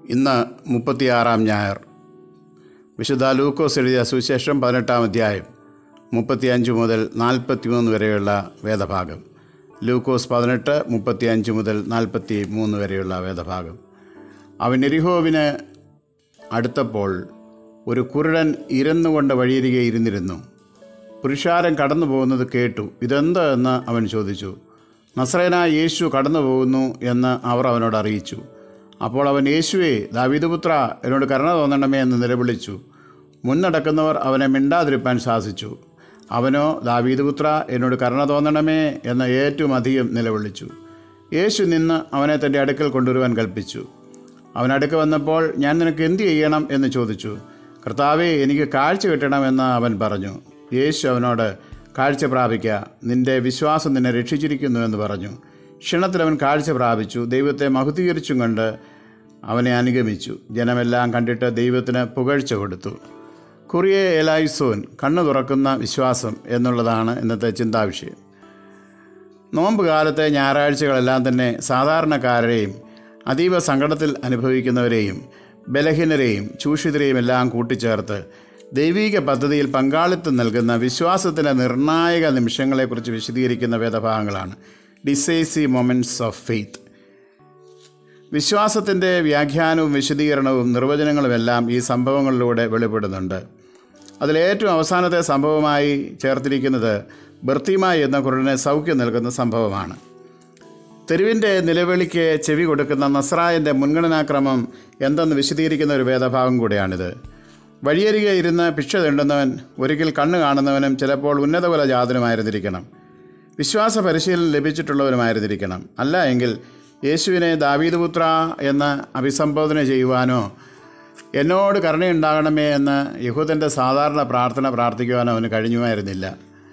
ഇന്ന് മുപ്പത്തിയാറാം ഞായർ വിശുദ്ധ ലൂക്കോസ് എഴുതിയ സുവിശേഷം പതിനെട്ടാം അധ്യായം മുപ്പത്തിയഞ്ച് മുതൽ നാൽപ്പത്തിമൂന്ന് വരെയുള്ള വേദഭാഗം ലൂക്കോസ് പതിനെട്ട് മുപ്പത്തിയഞ്ച് മുതൽ നാൽപ്പത്തി മൂന്ന് വരെയുള്ള വേദഭാഗം അവൻ എരിഹോവിന് അടുത്തപ്പോൾ ഒരു കുരുടൻ ഇരന്നുകൊണ്ട് വഴിയരികെ ഇരുന്നിരുന്നു പുരുഷാരം കടന്നു പോകുന്നത് കേട്ടു ഇതെന്ത് എന്ന് അവൻ ചോദിച്ചു നസ്രേനായ യേശു കടന്നു പോകുന്നു എന്ന് അവർ അവനോട് അറിയിച്ചു അപ്പോൾ അവൻ യേശുവേ ദാവീദുപുത്ര എന്നോട് കരുണ തോന്നണമേ എന്ന് നിലവിളിച്ചു മുന്നടക്കുന്നവർ അവനെ മിണ്ടാതിരിപ്പാൻ ശാസിച്ചു അവനോ ദാവീദുപുത്ര എന്നോട് കരുണ തോന്നണമേ എന്ന് ഏറ്റവും അധികം നിലവിളിച്ചു യേശു നിന്ന് അവനെ തൻ്റെ അടുക്കൽ കൊണ്ടുവരുവാൻ കൽപ്പിച്ചു അവൻ അടുക്ക വന്നപ്പോൾ ഞാൻ നിനക്ക് എന്ത് ചെയ്യണം എന്ന് ചോദിച്ചു കർത്താവേ എനിക്ക് കാഴ്ച കിട്ടണമെന്ന് അവൻ പറഞ്ഞു യേശു അവനോട് കാഴ്ച പ്രാപിക്കുക നിന്റെ വിശ്വാസം നിന്നെ രക്ഷിച്ചിരിക്കുന്നു എന്ന് പറഞ്ഞു ക്ഷണത്തിൽ അവൻ കാഴ്ച പ്രാപിച്ചു ദൈവത്തെ മഹുദ്ധീകരിച്ചും കൊണ്ട് അവനെ അനുഗമിച്ചു ജനമെല്ലാം കണ്ടിട്ട് ദൈവത്തിന് പുകഴ്ച കൊടുത്തു കുറിയെ എലായിസോൻ കണ്ണു തുറക്കുന്ന വിശ്വാസം എന്നുള്ളതാണ് ഇന്നത്തെ ചിന്താവിഷയം നോമ്പ് കാലത്തെ ഞായറാഴ്ചകളെല്ലാം തന്നെ സാധാരണക്കാരെയും അതീവ സങ്കടത്തിൽ അനുഭവിക്കുന്നവരെയും ബലഹീനരെയും ചൂഷിതരെയും എല്ലാം കൂട്ടിച്ചേർത്ത് ദൈവീക പദ്ധതിയിൽ പങ്കാളിത്തം നൽകുന്ന വിശ്വാസത്തിൻ്റെ നിർണായക നിമിഷങ്ങളെക്കുറിച്ച് വിശദീകരിക്കുന്ന വേദഭാഗങ്ങളാണ് ഡിസൈസീവ് മൊമെൻറ്റ്സ് ഓഫ് ഫെയ്ത്ത് വിശ്വാസത്തിൻ്റെ വ്യാഖ്യാനവും വിശദീകരണവും നിർവചനങ്ങളുമെല്ലാം ഈ സംഭവങ്ങളിലൂടെ വെളിപ്പെടുന്നുണ്ട് അതിലേറ്റവും അവസാനത്തെ സംഭവമായി ചേർത്തിരിക്കുന്നത് ബർത്തിമായി എന്ന കുരുടനെ സൗഖ്യം നൽകുന്ന സംഭവമാണ് തെരുവിൻ്റെ നിലവിളിക്ക് ചെവി കൊടുക്കുന്ന നസ്രായൻ്റെ മുൻഗണനാക്രമം എന്തെന്ന് വിശദീകരിക്കുന്ന ഒരു വേദഭാഗം കൂടിയാണിത് വഴിയരികെ ഇരുന്ന് ഭിക്ഷ തെണ്ടുന്നവൻ ഒരിക്കൽ കണ്ണ് കാണുന്നവനും ചിലപ്പോൾ ഉന്നതകുല ജാതനുമായിരുന്നിരിക്കണം വിശ്വാസ പരിശീലനം ലഭിച്ചിട്ടുള്ളവരുമായിരുന്നിരിക്കണം അല്ല എങ്കിൽ യേശുവിനെ ദാവീദ് പുത്ര എന്ന് അഭിസംബോധന ചെയ്യുവാനോ എന്നോട് കരുണയുണ്ടാകണമേ എന്ന് യഹൂദൻ്റെ സാധാരണ പ്രാർത്ഥന പ്രാർത്ഥിക്കുവാനോ അവന് കഴിഞ്ഞുമായിരുന്നില്ല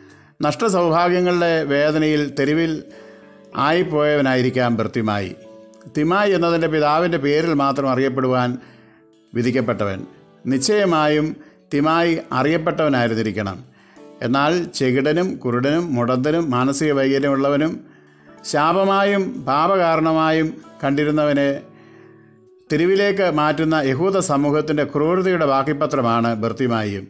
നഷ്ടസൗഭാഗ്യങ്ങളുടെ വേദനയിൽ തെരുവിൽ ആയിപ്പോയവനായിരിക്കാം ഭൃത്യമായി തിമായി എന്നതിൻ്റെ പിതാവിൻ്റെ പേരിൽ മാത്രം അറിയപ്പെടുവാൻ വിധിക്കപ്പെട്ടവൻ നിശ്ചയമായും തിമായി അറിയപ്പെട്ടവനായിരുന്നിരിക്കണം എന്നാൽ ചെകിടനും കുരുടനും മുടന്തനും മാനസിക വൈകല്യമുള്ളവനും ശാപമായും പാപകാരണമായും കണ്ടിരുന്നവനെ തെരുവിലേക്ക് മാറ്റുന്ന യഹൂദ സമൂഹത്തിൻ്റെ ക്രൂരതയുടെ ബാക്കിപത്രമാണ് ബർത്തിമായും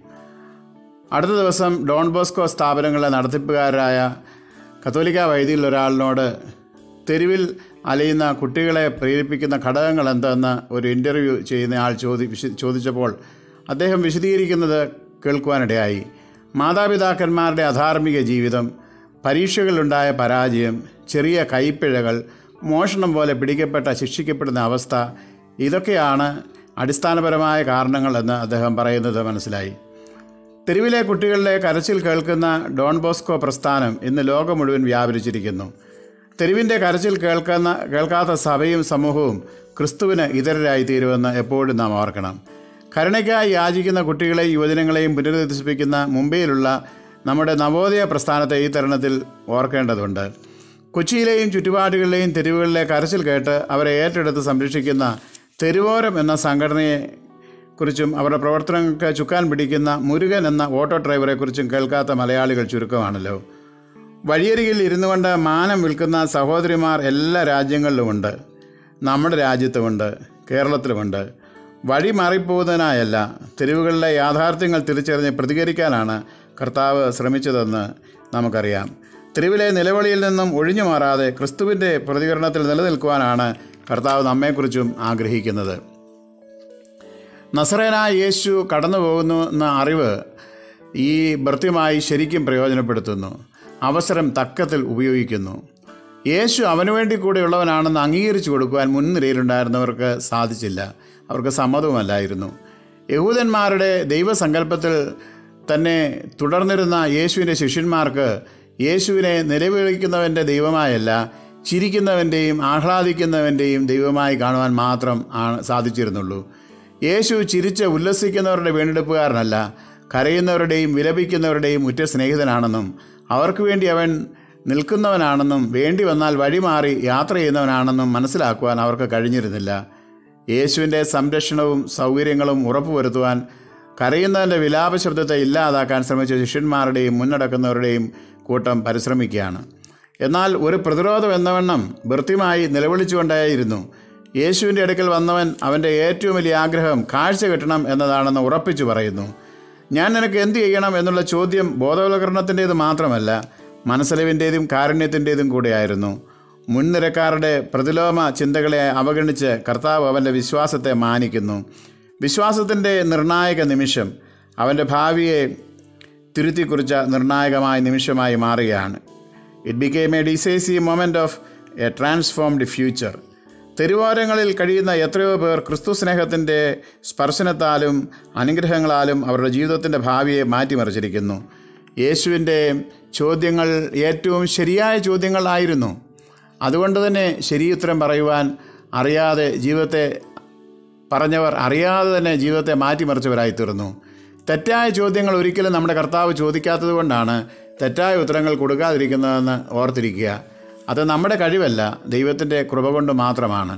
അടുത്ത ദിവസം ഡോൺ ബോസ്കോ സ്ഥാപനങ്ങളിലെ നടത്തിപ്പുകാരായ കത്തോലിക്ക വൈദികരിൽ ഒരാളിനോട് തെരുവിൽ അലയുന്ന കുട്ടികളെ പ്രേരിപ്പിക്കുന്ന ഘടകങ്ങൾ എന്തെന്ന് ഒരു ഇൻ്റർവ്യൂ ചെയ്യുന്ന ആൾ ചോദി വിശ- ചോദിച്ചപ്പോൾ അദ്ദേഹം വിശദീകരിക്കുന്നത് കേൾക്കുവാനിടയായി മാതാപിതാക്കന്മാരുടെ അധാർമിക ജീവിതം പരീക്ഷകളിലുണ്ടായ പരാജയം ചെറിയ കൈപ്പിഴകൾ മോഷണം പോലെ പിടിക്കപ്പെട്ട ശിക്ഷിക്കപ്പെടുന്ന അവസ്ഥ ഇതൊക്കെയാണ് അടിസ്ഥാനപരമായ കാരണങ്ങളെന്ന് അദ്ദേഹം പറയുന്നത് മനസ്സിലായി തെരുവിലെ കുട്ടികളുടെ കരച്ചിൽ കേൾക്കുന്ന ഡോൺ ബോസ്കോ പ്രസ്ഥാനം ഇന്ന് ലോകം മുഴുവൻ വ്യാപരിച്ചിരിക്കുന്നു തെരുവിൻ്റെ കരച്ചിൽ കേൾക്കുന്ന കേൾക്കാത്ത സഭയും സമൂഹവും ക്രിസ്തുവിന് ഇതരരായി തീരുമെന്ന് എപ്പോഴും നാം ഓർക്കണം കരുണയ്ക്കായി യാചിക്കുന്ന കുട്ടികളെയും യുവജനങ്ങളെയും പുനരുദ്ധരിപ്പിക്കുന്ന മുംബൈയിലുള്ള നമ്മുടെ നവോദയ പ്രസ്ഥാനത്തെ ഈ തരുണത്തിൽ ഓർക്കേണ്ടതുണ്ട് കൊച്ചിയിലെയും ചുറ്റുപാടുകളിലെയും തെരുവുകളിലെ കരച്ചിൽ കേട്ട് അവരെ ഏറ്റെടുത്ത് സംരക്ഷിക്കുന്ന തെരുവോരം എന്ന സംഘടനയെ കുറിച്ചും അവരുടെ പ്രവർത്തനങ്ങൾക്ക് ചുക്കാൻ പിടിക്കുന്ന മുരുകൻ എന്ന ഓട്ടോ ഡ്രൈവറെക്കുറിച്ചും കേൾക്കാത്ത മലയാളികൾ ചുരുക്കമാണല്ലോ വഴിയരികിൽ ഇരുന്നു കൊണ്ട് മാനം വിൽക്കുന്ന സഹോദരിമാർ എല്ലാ രാജ്യങ്ങളിലുമുണ്ട് നമ്മുടെ രാജ്യത്തുമുണ്ട് കേരളത്തിലുമുണ്ട് വഴി മാറിപ്പോകുന്നതിനായല്ല തെരുവുകളിലെ യാഥാർത്ഥ്യങ്ങൾ തിരിച്ചറിഞ്ഞ് പ്രതികരിക്കാനാണ് കർത്താവ് ശ്രമിച്ചതെന്ന് നമുക്കറിയാം തെരുവിലെ നിലവിളിയിൽ നിന്നും ഒഴിഞ്ഞു മാറാതെ ക്രിസ്തുവിൻ്റെ പ്രതികരണത്തിൽ നിലനിൽക്കുവാനാണ് കർത്താവ് നമ്മെക്കുറിച്ചും ആഗ്രഹിക്കുന്നത് നസറേനായ യേശു കടന്നു പോകുന്നു എന്ന അറിവ് ഈ ഭൃത്യമായി ശരിക്കും പ്രയോജനപ്പെടുത്തുന്നു അവസരം തക്കത്തിൽ ഉപയോഗിക്കുന്നു യേശു അവനു വേണ്ടി കൂടെയുള്ളവനാണെന്ന് അംഗീകരിച്ചു കൊടുക്കുവാൻ മുൻനിരയിലുണ്ടായിരുന്നവർക്ക് സാധിച്ചില്ല അവർക്ക് സമ്മതവുമല്ലായിരുന്നു യഹൂദന്മാരുടെ ദൈവസങ്കല്പത്തിൽ തന്നെ തുടർന്നിരുന്ന യേശുവിൻ്റെ ശിഷ്യന്മാർക്ക് യേശുവിനെ നിലവിളിക്കുന്നവൻ്റെ ദൈവമായല്ല ചിരിക്കുന്നവൻ്റെയും ആഹ്ലാദിക്കുന്നവൻ്റെയും ദൈവമായി കാണുവാൻ മാത്രം ആണ് സാധിച്ചിരുന്നുള്ളൂ യേശു ചിരിച്ച് ഉല്ലസിക്കുന്നവരുടെ വീണ്ടെടുപ്പുകാരനല്ല കരയുന്നവരുടെയും വിലപിക്കുന്നവരുടെയും ഉറ്റ സ്നേഹിതനാണെന്നും അവർക്ക് വേണ്ടി അവൻ നിൽക്കുന്നവനാണെന്നും വേണ്ടി വന്നാൽ വഴിമാറി യാത്ര ചെയ്യുന്നവനാണെന്നും മനസ്സിലാക്കുവാൻ അവർക്ക് കഴിഞ്ഞിരുന്നില്ല യേശുവിൻ്റെ സംരക്ഷണവും സൗകര്യങ്ങളും ഉറപ്പുവരുത്തുവാൻ കരയുന്നവൻ്റെ വിലാപ ശബ്ദത്തെ ഇല്ലാതാക്കാൻ ശ്രമിച്ച ശിഷ്യന്മാരുടെയും മുന്നടക്കുന്നവരുടെയും കൂട്ടം പരിശ്രമിക്കുകയാണ് എന്നാൽ ഒരു പ്രതിരോധം എന്നവണ്ണം വൃത്തിമായി നിലവിളിച്ചുകൊണ്ടേയിരുന്നു യേശുവിൻ്റെ അടുക്കൽ വന്നവൻ അവൻ്റെ ഏറ്റവും വലിയ ആഗ്രഹം കാഴ്ച കിട്ടണം എന്നതാണെന്ന് ഉറപ്പിച്ചു പറയുന്നു ഞാൻ നിനക്ക് എന്ത് ചെയ്യണം എന്നുള്ള ചോദ്യം ബോധവൽക്കരണത്തിൻ്റേത് മാത്രമല്ല മനസ്സലിവിൻ്റേതും കാരുണ്യത്തിൻ്റേതും കൂടെയായിരുന്നു മുൻനിരക്കാരുടെ പ്രതിലോമ ചിന്തകളെ അവഗണിച്ച് കർത്താവ് അവൻ്റെ വിശ്വാസത്തെ മാനിക്കുന്നു വിശ്വാസത്തിൻ്റെ നിർണായക നിമിഷം അവൻ്റെ ഭാവിയെ തിരുത്തിക്കുറിച്ച നിർണായകമായ നിമിഷമായി മാറുകയാണ് it became a decisive moment of a transformed future തെരുവോരങ്ങളിൽ കഴിയുന്ന എത്രയോ പേർ ക്രിസ്തു സ്നേഹത്തിൻ്റെ സ്പർശനത്താലും അനുഗ്രഹങ്ങളാലും അവരുടെ ജീവിതത്തിൻ്റെ ഭാവിയെ മാറ്റിമറിച്ചിരിക്കുന്നു യേശുവിൻ്റെ ചോദ്യങ്ങൾ ഏറ്റവും ശരിയായ ചോദ്യങ്ങളായിരുന്നു അതുകൊണ്ട് തന്നെ ശരിയുത്തരം പറയുവാൻ അറിയാതെ ജീവിതത്തെ പറഞ്ഞവർ അറിയാതെ തന്നെ ജീവിതത്തെ മാറ്റിമറിച്ചവരായി തീർന്നു തെറ്റായ ചോദ്യങ്ങൾ ഒരിക്കലും നമ്മുടെ കർത്താവ് ചോദിക്കാത്തത് കൊണ്ടാണ് തെറ്റായ ഉത്തരങ്ങൾ കൊടുക്കാതിരിക്കുന്നതെന്ന് ഓർത്തിരിക്കുക അത് നമ്മുടെ കഴിവല്ല ദൈവത്തിൻ്റെ കൃപ കൊണ്ട് മാത്രമാണ്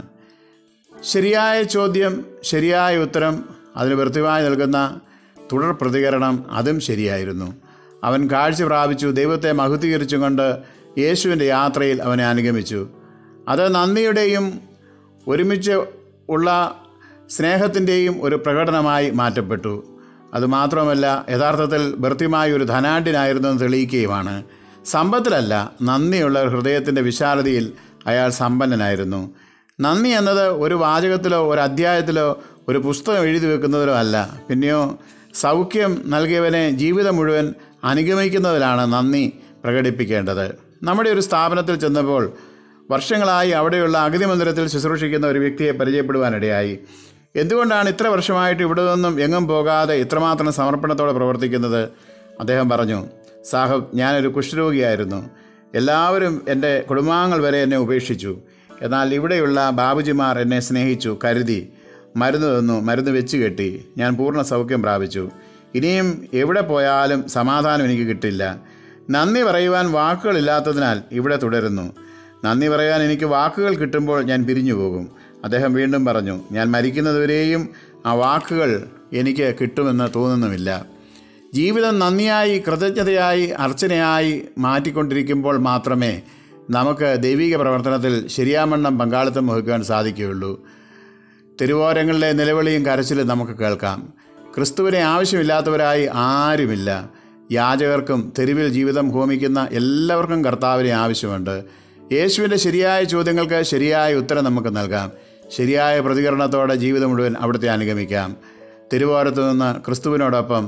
ശരിയായ ചോദ്യം ശരിയായ ഉത്തരം അതിന് വൃത്തിയായി നൽകുന്ന തുടർ പ്രതികരണം അതും ശരിയായിരുന്നു അവൻ കാഴ്ച പ്രാപിച്ചു ദൈവത്തെ മഹുദ്ധീകരിച്ചും കൊണ്ട് യേശുവിൻ്റെ യാത്രയിൽ അവനെ അനുഗമിച്ചു അത് നന്ദിയുടെയും ഒരുമിച്ച് ഉള്ള സ്നേഹത്തിൻ്റെയും ഒരു പ്രകടനമായി മാറ്റപ്പെട്ടു അതുമാത്രമല്ല യഥാർത്ഥത്തിൽ ഭൃത്യമായ ഒരു ധനാഢ്യനായിരുന്നു എന്ന് തെളിയിക്കുകയുമാണ് സമ്പത്തിലല്ല നന്ദിയുള്ള ഹൃദയത്തിൻ്റെ വിശാലതയിൽ അയാൾ സമ്പന്നനായിരുന്നു നന്ദി എന്നത് ഒരു വാചകത്തിലോ ഒരു അധ്യായത്തിലോ ഒരു പുസ്തകം എഴുതി വെക്കുന്നതിലോ അല്ല പിന്നെയോ സൗഖ്യം നൽകിയവനെ ജീവിതം മുഴുവൻ അനുഗമിക്കുന്നതിലാണ് നന്ദി പ്രകടിപ്പിക്കേണ്ടത് നമ്മുടെ ഒരു സ്ഥാപനത്തിൽ ചെന്നപ്പോൾ വർഷങ്ങളായി അവിടെയുള്ള അഗതി മന്ദിരത്തിൽ ശുശ്രൂഷിക്കുന്ന ഒരു വ്യക്തിയെ പരിചയപ്പെടുവാനിടയായി എന്തുകൊണ്ടാണ് ഇത്ര വർഷമായിട്ട് ഇവിടെ നിന്നും എങ്ങും പോകാതെ ഇത്രമാത്രം സമർപ്പണത്തോടെ പ്രവർത്തിക്കുന്നത് അദ്ദേഹം പറഞ്ഞു സാഹബ് ഞാനൊരു കുഷ്ഠരോഗിയായിരുന്നു എല്ലാവരും എൻ്റെ കുടുംബാംഗങ്ങൾ വരെ എന്നെ ഉപേക്ഷിച്ചു എന്നാൽ ഇവിടെയുള്ള ബാബുജിമാർ എന്നെ സ്നേഹിച്ചു കരുതി മരുന്ന് തന്നു മരുന്ന് വെച്ച് കെട്ടി ഞാൻ പൂർണ്ണ സൗഖ്യം പ്രാപിച്ചു ഇനിയും എവിടെ പോയാലും സമാധാനം എനിക്ക് കിട്ടില്ല നന്ദി പറയുവാൻ വാക്കുകളില്ലാത്തതിനാൽ ഇവിടെ തുടരുന്നു നന്ദി പറയാൻ എനിക്ക് വാക്കുകൾ കിട്ടുമ്പോൾ ഞാൻ പിരിഞ്ഞു പോകും അദ്ദേഹം വീണ്ടും പറഞ്ഞു ഞാൻ മരിക്കുന്നതുവരെയും ആ വാക്കുകൾ എനിക്ക് കിട്ടുമെന്ന് തോന്നുന്നുമില്ല ജീവിതം നന്ദിയായി കൃതജ്ഞതയായി അർച്ചനയായി മാറ്റിക്കൊണ്ടിരിക്കുമ്പോൾ മാത്രമേ നമുക്ക് ദൈവിക പ്രവർത്തനത്തിൽ ശരിയാമണ്ണം പങ്കാളിത്തം വഹിക്കാൻ സാധിക്കുകയുള്ളൂ തെരുവോരങ്ങളിലെ നിലവിളിയും കരച്ചിലും നമുക്ക് കേൾക്കാം ക്രിസ്തുവിനെ ആവശ്യമില്ലാത്തവരായി ആരുമില്ല യാചകർക്കും തെരുവിൽ ജീവിതം ഹോമിക്കുന്ന എല്ലാവർക്കും കർത്താവിനെ ആവശ്യമുണ്ട് യേശുവിൻ്റെ ശരിയായ ചോദ്യങ്ങൾക്ക് ശരിയായ ഉത്തരം നമുക്ക് നൽകാം ശരിയായ പ്രതികരണത്തോടെ ജീവിതം മുഴുവൻ അവിടുത്തെ അനുഗമിക്കാം തിരുവോരത്തു നിന്ന് ക്രിസ്തുവിനോടൊപ്പം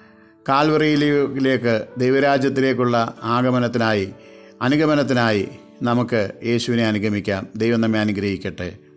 കാൽവറിയിലേക്ക് ദൈവരാജ്യത്തിലേക്കുള്ള ആഗമനത്തിനായി അനുഗമനത്തിനായി നമുക്ക് യേശുവിനെ അനുഗമിക്കാം ദൈവം നമ്മെ അനുഗ്രഹിക്കട്ടെ